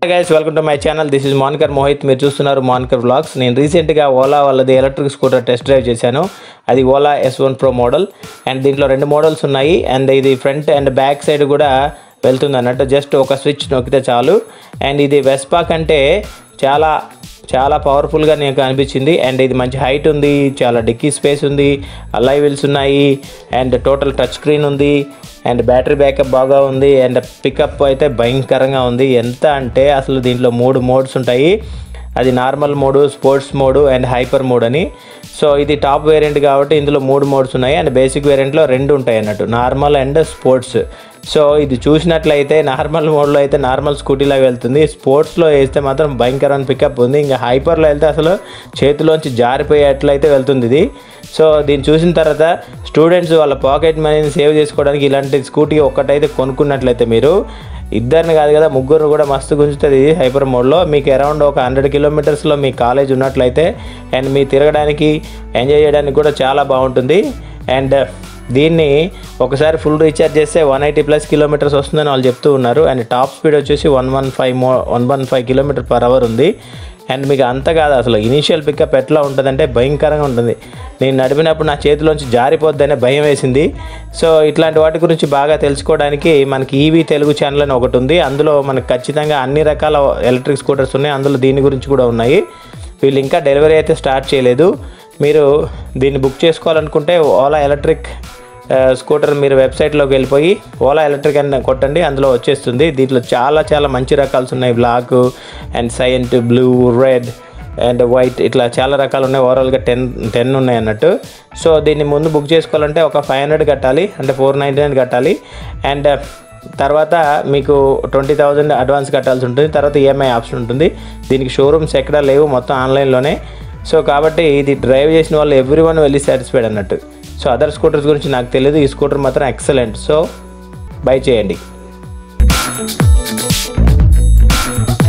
guys welcome to my channel this is మోనికర్ మోహిత్ మీరు చూస్తున్నారు మోనికర్ వ్లాగ్స్ నేను రీసెంట్గా ఓలా వాళ్ళది ఎలక్ట్రిక్ స్కూటర్ టెస్ట్ డ్రైవ్ చేశాను అది Ola S one pro model and దీంట్లో రెండు మోడల్స్ ఉన్నాయి అండ్ ఇది ఫ్రంట్ అండ్ బ్యాక్ సైడ్ కూడా వెళ్తుంది అన్నట్టు జస్ట్ ఒక స్విచ్ నొక్కితే చాలు అండ్ ఇది వెస్పా కంటే చాలా చాలా పవర్ఫుల్గా నాకు అనిపించింది అండ్ ఇది మంచి హైట్ ఉంది చాలా డిక్కీ స్పేస్ ఉంది అలై వీల్స్ ఉన్నాయి అండ్ టోటల్ టచ్ స్క్రీన్ ఉంది అండ్ బ్యాటరీ బ్యాకప్ బాగా ఉంది అండ్ పికప్ అయితే భయంకరంగా ఉంది ఎంత అంటే అసలు దీంట్లో మూడు మోడ్స్ ఉంటాయి అది normal mode sports mode and hyper mode అని సో ఇది టాప్ వేరియంట్ కాబట్టి ఇందులో మూడు మోడ్స్ ఉన్నాయి అండ్ బేసిక్ వేరియంట్లో రెండు ఉంటాయి అన్నట్టు నార్మల్ అండ్ స్పోర్ట్స్ సో ఇది చూసినట్లయితే నార్మల్ మోడ్లో అయితే నార్మల్ స్కూటీలాగా వెళ్తుంది స్పోర్ట్స్లో వేస్తే మాత్రం భయంకరమైన పికప్ ఉంది ఇంకా హైపర్లో వెళ్తే అసలు చేతిలోంచి జారిపోయేట్లయితే వెళ్తుంది ఇది సో దీన్ని చూసిన తర్వాత స్టూడెంట్స్ వాళ్ళ పాకెట్ మనీని సేవ్ చేసుకోవడానికి ఇలాంటి స్కూటీ ఒక్కటైతే కొనుక్కున్నట్లయితే మీరు ఇద్దరిని కాదు కదా ముగ్గురు కూడా మస్తు గుంజుతుంది ఇది హైపర్ మోడ్లో మీకు అరౌండ్ ఒక హండ్రెడ్ కిలోమీటర్స్లో మీ కాలేజ్ ఉన్నట్లయితే అండ్ మీ తిరగడానికి ఎంజాయ్ చేయడానికి కూడా చాలా బాగుంటుంది అండ్ దీన్ని ఒకసారి ఫుల్ రీఛార్జ్ చేస్తే వన్ ఎయిటీ ప్లస్ కిలోమీటర్స్ వస్తుందని వాళ్ళు చెప్తూ ఉన్నారు అండ్ టాప్ స్పీడ్ వచ్చేసి వన్ వన్ ఫైవ్ మో one one five kilometre per hour ఉంది అండ్ మీకు అంత కాదు అసలు ఇనీషియల్ పికప్ ఎట్లా ఉంటుందంటే భయంకరంగా ఉంటుంది నేను నడిపినప్పుడు నా చేతిలోంచి జారిపోద్దనే భయం వేసింది సో ఇట్లాంటి వాటి గురించి బాగా తెలుసుకోవడానికి మనకి ఈవీ తెలుగు ఛానల్ అని ఒకటి ఉంది అందులో మనకు ఖచ్చితంగా అన్ని రకాల ఎలక్ట్రిక్ స్కూటర్స్ ఉన్నాయి అందులో దీని గురించి కూడా ఉన్నాయి వీళ్ళు ఇంకా డెలివరీ అయితే స్టార్ట్ చేయలేదు మీరు దీన్ని బుక్ చేసుకోవాలనుకుంటే ఓలా ఎలక్ట్రిక్ ఆ, స్కూటర్ మీరు వెబ్సైట్లోకి వెళ్ళిపోయి ఓలా ఎలక్ట్రిక్ అని కొట్టండి అందులో వచ్చేస్తుంది దీంట్లో చాలా చాలా మంచి రకాలు ఉన్నాయి బ్లాక్ అండ్ సైంట్ బ్లూ రెడ్ అండ్ వైట్ ఇట్లా చాలా రకాలు ఉన్నాయి ఓవరాల్గా టెన్ టెన్ ఉన్నాయి అన్నట్టు సో దీన్ని ముందు బుక్ చేసుకోవాలంటే ఒక ఫైవ్ హండ్రెడ్ కట్టాలి అంటే ఫోర్ నైంటీ నైన్ కట్టాలి అండ్ తర్వాత మీకు ట్వంటీ థౌజండ్ అడ్వాన్స్ కట్టాల్సి ఉంటుంది తర్వాత ఈఎంఐ ఆప్షన్ ఉంటుంది దీనికి షోరూమ్స్ ఎక్కడా లేవు మొత్తం ఆన్లైన్లోనే సో కాబట్టి ఇది డ్రైవ్ చేసిన వాళ్ళు ఎవ్రీ వన్ వెళ్ళి సాటిస్ఫైడ్ అన్నట్టు సో అదర్ స్కూటర్స్ గురించి నాకు తెలియదు ఈ స్కూటర్ మాత్రం ఎక్సలెంట్ సో బై చేయండి